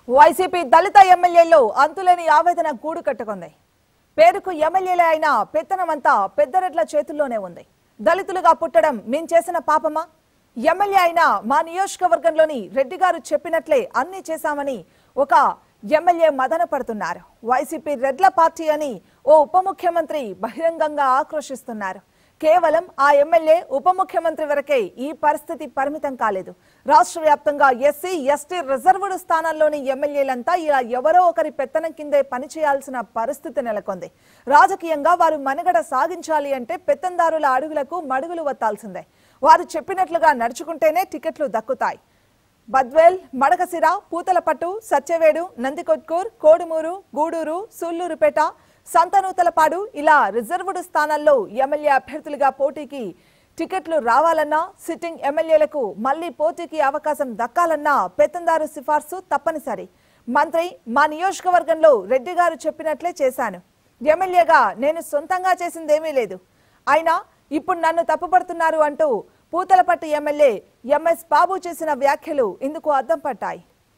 YCP దళిత ఎమ్మెల్యేల్లో అంతులేని ఆవేదన గూడు కట్టుకుంది పేరుకు ఎమ్మెల్యేలే అయినా పెత్తనమంతా పెద్దరెడ్ల చేతుల్లోనే ఉంది దళితులుగా పుట్టడం మేం చేసిన పాపమా ఎమ్మెల్యే అయినా మా నియోజకవర్గంలోని రెడ్డి గారు చెప్పినట్లే అన్ని చేశామని ఒక ఎమ్మెల్యే మదన పడుతున్నారు వైసీపీ రెడ్ల పార్టీ అని ఓ ఉప ముఖ్యమంత్రి బహిరంగంగా ఆక్రోశిస్తున్నారు కేవలం ఆ ఎమ్మెల్యే ఉప ముఖ్యమంత్రి వరకే ఈ పరిస్థితి పరిమితం కాలేదు రాష్ట్ర వ్యాప్తంగా ఎస్సీ ఎస్టీ రిజర్వ్డ్ స్థానాల్లోని ఎమ్మెల్యేలంతా ఇలా ఎవరో ఒకరి పెత్తనం కిందే పనిచేయాల్సిన పరిస్థితి నెలకొంది రాజకీయంగా వారు మనుగడ సాగించాలి అంటే పెత్తందారుల అడుగులకు మడుగులు వత్తాల్సిందే వారు చెప్పినట్లుగా నడుచుకుంటేనే టికెట్లు దక్కుతాయి బద్వేల్ మడకసిర పూతలపట్టు సత్యవేడు నందికొట్కూర్ కోడుమూరు గూడూరు సూళ్లూరుపేట సంతనూతలపాడు ఇలా రిజర్వ్డ్ స్థానాల్లో ఎమ్మెల్యే అభ్యర్థులుగా పోటీకి టికెట్లు రావాలన్నా సిట్టింగ్ ఎమ్మెల్యేలకు మళ్లీ పోటీకి అవకాశం దక్కాలన్నా పెత్తందారు సిఫార్సు తప్పనిసరి మంత్రి మా నియోజకవర్గంలో రెడ్డి గారు చెప్పినట్లే చేశాను ఎమ్మెల్యేగా నేను సొంతంగా చేసిందేమీ లేదు అయినా ఇప్పుడు నన్ను తప్పుపడుతున్నారు అంటూ పూతలపట్టు ఎమ్మెల్యే ఎంఎస్ బాబు చేసిన వ్యాఖ్యలు ఇందుకు అద్దం పట్టాయి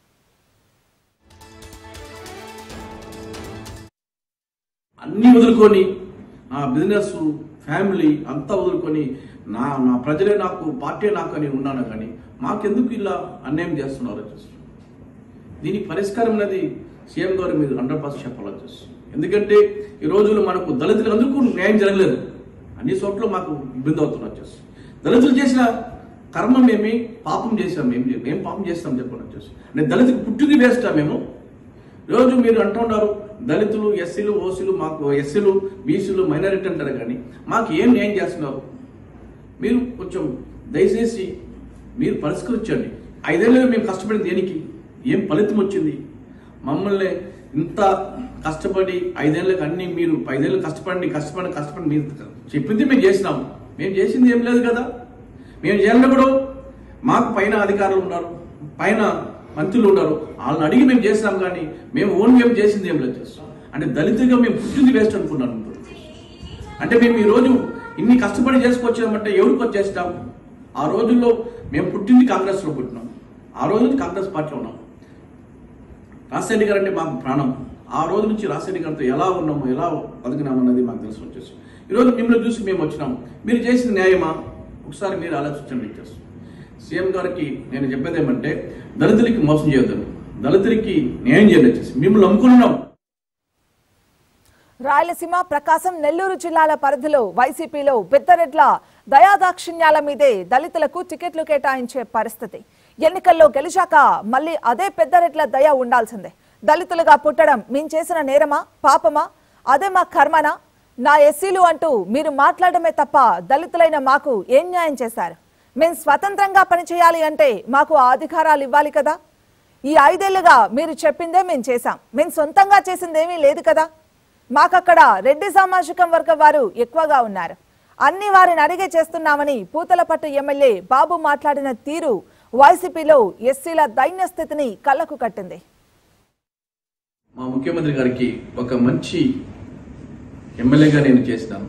అన్నీ వదులుకొని నా బిజినెస్ ఫ్యామిలీ అంతా వదులుకొని నా నా ప్రజలే నాకు పార్టీ నాకు అని ఉన్నాను కానీ మాకెందుకు ఇలా అన్యాయం చేస్తున్నారు వచ్చేసి దీనికి పరిష్కారం అనేది సీఎం గారు మీరు హండ్రెడ్ పర్సెంట్ చెప్పాలి వచ్చేసి ఎందుకంటే ఈ రోజుల్లో మనకు దళితులు అందుకు న్యాయం జరగలేదు అన్ని చోట్ల మాకు ఇబ్బంది అవుతున్నారు వచ్చేసి దళితులు చేసిన కర్మ మేమి పాపం చేసాం మేము ఏం పాపం చేస్తాం చెప్పండి వచ్చేసి అంటే దళితులు పుట్టింది వేస్టా మేము రోజు మీరు అంటున్నారు దళితులు ఎస్సీలు ఓసీలు మాకు ఎస్సీలు బీసీలు మైనారిటీ అంటారు కానీ మాకు ఏం న్యాయం చేస్తున్నారు మీరు కొంచెం దయచేసి మీరు పరిష్కరించండి ఐదేళ్ళు మేము కష్టపడింది దేనికి ఏం ఫలితం వచ్చింది మమ్మల్ని ఇంత కష్టపడి ఐదేళ్ళకి అన్ని మీరు ఐదేళ్ళు కష్టపడి కష్టపడి కష్టపడి మీరు చెప్పింది మేము చేసినాం మేము చేసింది ఏం లేదు కదా మేము చేయాలన్నప్పుడు మాకు పైన అధికారులు ఉన్నారు పైన మంత్రులు ఉన్నారు వాళ్ళని అడిగి మేము చేసినాం కానీ మేము ఓన్ మేము చేసింది ఏం లేదు చేస్తాం అంటే దళితులుగా మేము పుట్టింది వేస్ట్ అనుకున్నాను ఇప్పుడు. అంటే మేము ఈ రోజు ఇన్ని కష్టపడి చేసుకొచ్చామంటే ఎవరికి వచ్చేస్తాం ఆ రోజుల్లో మేము పుట్టింది కాంగ్రెస్లో పుట్టినాం ఆ రోజు నుంచి కాంగ్రెస్ పార్టీలో ఉన్నాం రాజశేఖర్ గారు అంటే మాకు ప్రాణం ఆ రోజు నుంచి రాజశేఖర్ గారితో ఎలా ఉన్నాము ఎలా బతికినాము అన్నది మాకు తెలిసి వచ్చేసి ఈరోజు మిమ్మల్ని చూసి మేము వచ్చినాం మీరు చేసిన న్యాయమా ఒకసారి మీరు ఆలోచించండి ఇచ్చేసి సీఎం గారికి నేను చెప్పేది ఏమంటే దళితులకి మోసం చేయొద్దని దళితులకి న్యాయం చేయాలి వచ్చేసి మిమ్మల్ని నమ్ముకున్నాం రాయలసీమ ప్రకాశం నెల్లూరు జిల్లాల పరిధిలో వైసీపీలో పెద్దరెడ్ల దయాదాక్షిణ్యాల మీదే దళితులకు టికెట్లు కేటాయించే పరిస్థితి ఎన్నికల్లో గెలిచాక మళ్ళీ అదే పెద్దరెడ్ల దయ ఉండాల్సిందే దళితులుగా పుట్టడం మేము చేసిన నేరమా పాపమా అదే మా కర్మనా నా ఎస్సీలు అంటూ మీరు మాట్లాడమే తప్ప దళితులైన మాకు ఏం న్యాయం చేశారు మేము స్వతంత్రంగా పనిచేయాలి అంటే మాకు ఆ అధికారాలు ఇవ్వాలి కదా ఈ ఐదేళ్లుగా మీరు చెప్పిందే మేము చేశాం మేము సొంతంగా చేసిందేమీ లేదు కదా మాకక్కడ రెడ్డి సామాజికం వర్గం వారు ఎక్కువగా ఉన్నారు అన్ని వారిని అడిగే చేస్తున్నామని పూతలపట్టు ఎమ్మెల్యే బాబు మాట్లాడిన తీరు వైసీపీలో ఎస్సీల దైన్య స్థితిని కళ్లకు కట్టింది మా ముఖ్యమంత్రి గారికి ఒక మంచి ఎమ్మెల్యేగా నేను చేసినాను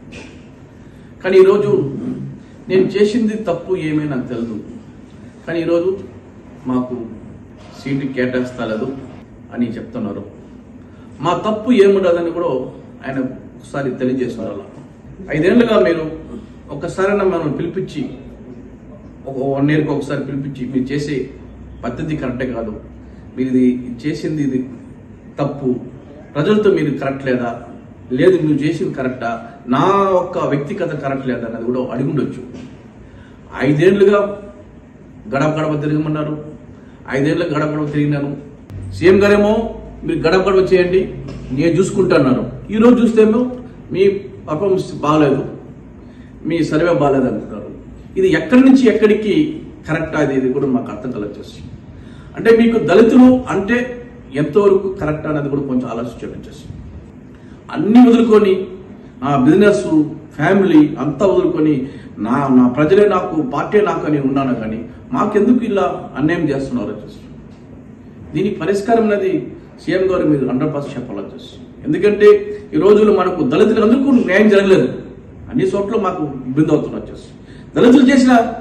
కానీ ఈరోజు నేను చేసింది తప్పు ఏమీ నాకు తెలియదు కానీ ఈరోజు మాకు సీటు కేటాయిస్తలేదు అని చెప్తున్నారు మా తప్పు ఏముండదని కూడా ఆయన ఒకసారి తెలియజేస్తున్నారు ఐదేళ్లుగా మీరు ఒక్కసారైనా మనం పిలిపించి ఒక వన్ ఇయర్కి ఒకసారి పిలిపించి మీరు చేసే పద్ధతి కరెక్టే కాదు మీరు ఇది చేసింది ఇది తప్పు ప్రజలతో మీరు కరెక్ట్ లేదా లేదు నువ్వు చేసింది కరెక్టా నా ఒక్క వ్యక్తిగత కరెక్ట్ లేదా అన్నది కూడా అడిగుండొచ్చు ఐదేళ్లుగా గడప గడప తిరగమన్నారు ఐదేళ్ళు గడప గడప తిరిగినాను సీఎం గారేమో మీరు గడప గడప చేయండి నేను చూసుకుంటున్నాను ఈరోజు చూస్తేమో మీ పర్ఫార్మెన్స్ బాగాలేదు మీ సర్వే బాగాలేదు అంటున్నారు ఇది ఎక్కడి నుంచి ఎక్కడికి కరెక్ట్ అది ఇది కూడా మాకు అర్థం కలగచ్చేసి అంటే మీకు దళితులు అంటే ఎంతవరకు కరెక్ట్ అనేది కూడా కొంచెం ఆలోచించండి వచ్చేసి అన్నీ వదులుకొని నా బిజినెస్ ఫ్యామిలీ అంతా వదులుకొని నా నా ప్రజలే నాకు పార్టీ నాకు అని ఉన్నాను కానీ మాకెందుకు ఇలా అన్యాయం చేస్తున్నారు వచ్చేసి దీనికి పరిష్కారం అనేది సీఎం గారు మీరు హండ్రెడ్ పర్సెంట్ చెప్పాలి వచ్చేసి ఎందుకంటే ఈ రోజుల్లో మనకు దళితులు అందుకు న్యాయం జరగలేదు అన్ని చోట్ల మాకు ఇబ్బంది అవుతున్నారు వచ్చేసి దళితులు చేసిన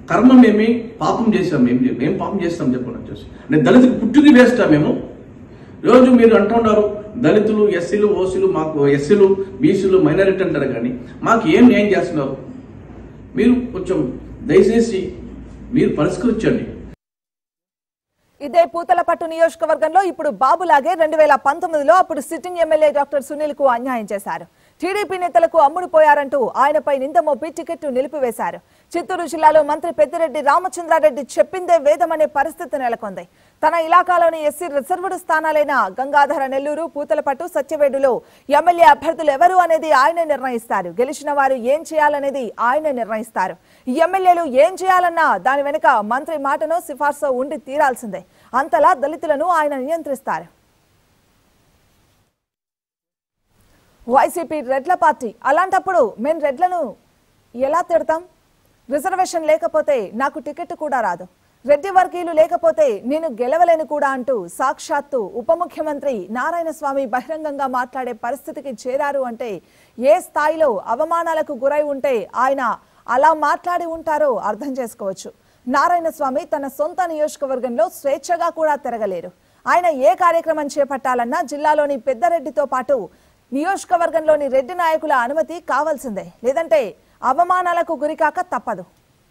కర్మమేమి పాపం చేసాం ఏం చే- ఏం పాపం చేస్తాం చెప్పండి వచ్చేసి నేను దళితులు పుట్టింది వేస్తా మేము రోజు మీరు అంటున్నారు దళితులు ఎస్సీలు ఓసీలు మాకు ఎస్సీలు బీసీలు మైనారిటీ అంటారు కానీ మాకు ఏం న్యాయం చేస్తున్నారు మీరు కొంచెం దయచేసి మీరు పరిష్కరించండి ఇదే పూతలపట్టు నియోజకవర్గంలో ఇప్పుడు బాబులాగే రెండు వేల పంతొమ్మిదిలో అప్పుడు సిట్టింగ్ ఎమ్మెల్యే డాక్టర్ సునీల్ కు అన్యాయం చేశారు టీడీపీ నేతలకు అమ్ముడుపోయారంటూ ఆయనపై నింద మోపి టికెట్ నిలిపివేశారు చిత్తూరు జిల్లాలో మంత్రి పెద్దిరెడ్డి రామచంద్రారెడ్డి చెప్పిందే వేదమనే పరిస్థితి నెలకొంది తన ఇలాకాలోని ఎస్సీ రిజర్వ్డ్ స్థానాలైన గంగాధర నెల్లూరు పూతలపట్టు సత్యవేడులో ఎమ్మెల్యే అభ్యర్థులు ఎవరు అనేది ఆయనే నిర్ణయిస్తారు గెలిచిన వారు ఏం చేయాలనేది ఆయనే నిర్ణయిస్తారు ఈ ఎమ్మెల్యేలు ఏం చేయాలన్నా దాని వెనుక మంత్రి మాటనో సిఫార్సు ఉండి తీరాల్సిందే అంతలా దళితులను ఆయన నియంత్రిస్తారు వైసీపీ రెడ్ల పార్టీ అలాంటప్పుడు మేం రెడ్లను ఎలా తిడతాం రిజర్వేషన్ లేకపోతే నాకు టికెట్ కూడా రాదు రెడ్డి వర్గీయులు లేకపోతే నేను గెలవలేను కూడా అంటూ సాక్షాత్తు ఉప ముఖ్యమంత్రి నారాయణ స్వామి బహిరంగంగా మాట్లాడే పరిస్థితికి చేరారు అంటే ఏ స్థాయిలో అవమానాలకు గురై ఉంటే ఆయన అలా మాట్లాడి ఉంటారో అర్థం చేసుకోవచ్చు నారాయణ స్వామి తన సొంత నియోజకవర్గంలో స్వేచ్ఛగా కూడా తిరగలేరు ఆయన ఏ కార్యక్రమం చేపట్టాలన్నా జిల్లాలోని పెద్దరెడ్డితో పాటు నియోజకవర్గంలోని రెడ్డి నాయకుల అనుమతి కావాల్సిందే లేదంటే అవమానాలకు గురికాక తప్పదు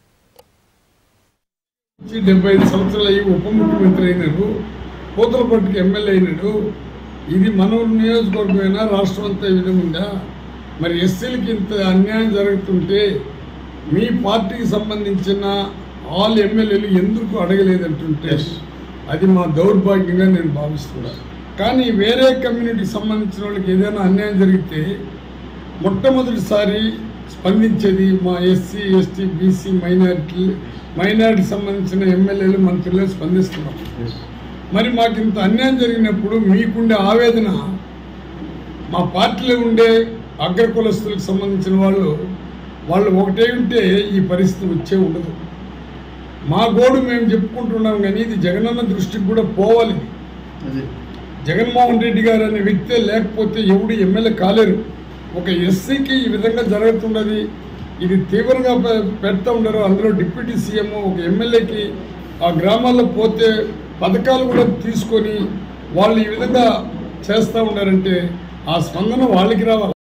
వచ్చి డెబ్బై ఐదు సంవత్సరాలు అయ్యి ఉప ముఖ్యమంత్రి అయినాడు పూతలపట్టుకు ఎమ్మెల్యే అయినాడు ఇది మన నియోజకవర్గమైనా రాష్ట్రం అంతా ఈ విధంగా ఉందా మరి ఎస్సీలకి ఇంత అన్యాయం జరుగుతుంటే మీ పార్టీకి సంబంధించిన ఆల్ ఎమ్మెల్యేలు ఎందుకు అడగలేదంటుంటే అది మా దౌర్భాగ్యంగా నేను భావిస్తున్నాను కానీ వేరే కమ్యూనిటీకి సంబంధించిన వాళ్ళకి ఏదైనా అన్యాయం జరిగితే మొట్టమొదటిసారి స్పందించేది మా SC ST BC minority minority సంబంధించిన ఎమ్మెల్యేలు మంత్రులే స్పందిస్తున్నాం మరి మాకు ఇంత అన్యాయం జరిగినప్పుడు మీకుండే ఆవేదన మా పార్టీలో ఉండే అగ్ర కులస్తులకు సంబంధించిన వాళ్ళు వాళ్ళు ఒకటే ఉంటే ఈ పరిస్థితి వచ్చే ఉండదు మా గోడు మేము చెప్పుకుంటున్నాం కానీ ఇది జగనన్న దృష్టికి కూడా పోవాలి ఇది. జగన్మోహన్ రెడ్డి గారు అనే వ్యక్తే లేకపోతే ఎవడు ఎమ్మెల్యే కాలేరు ఒక ఎస్సీకి ఈ విధంగా జరుగుతున్నది ఇది తీవ్రంగా పె- పెడతా ఉండరు అందులో డిప్యూటీ సీఎం ఒక ఎమ్మెల్యేకి ఆ గ్రామాల్లో పోతే పథకాలు కూడా తీసుకొని వాళ్ళు ఈ విధంగా చేస్తూ ఉన్నారంటే ఆ స్పందన వాళ్ళకి రావాలి